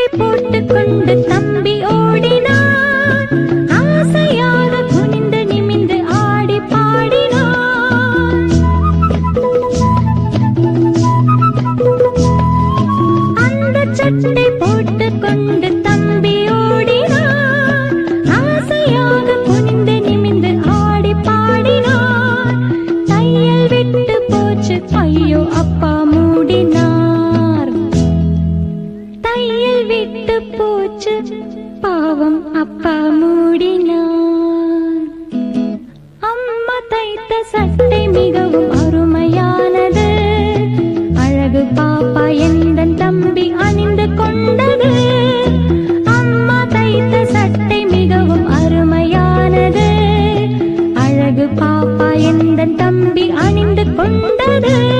போட்டுக்கொண்டு தம்பி ஓடினான் ஆசையாக குனிந்து நிமிந்து ஆடி பாடினான் அந்த சட்டை போட்டுக்கொண்டு தம்பி ஓடினான் ஆசையாக குனிந்து நிமிந்து ஆடி பாடினான் தையல் விட்டு போச்சு ஐயோ அப்பா மூடினார் தையல் விட்டு போச்சு பாவம் அப்பா மூடினார் அம்மா தைத்த சட்டை மிகவும் அருமையானது அழகு பாப்பா எந்தன் தம்பி அணிந்து கொண்டது அம்மா தைத்த சட்டை மிகவும் அருமையானது அழகு பாப்பா எந்தன் தம்பி அணிந்து கொண்டது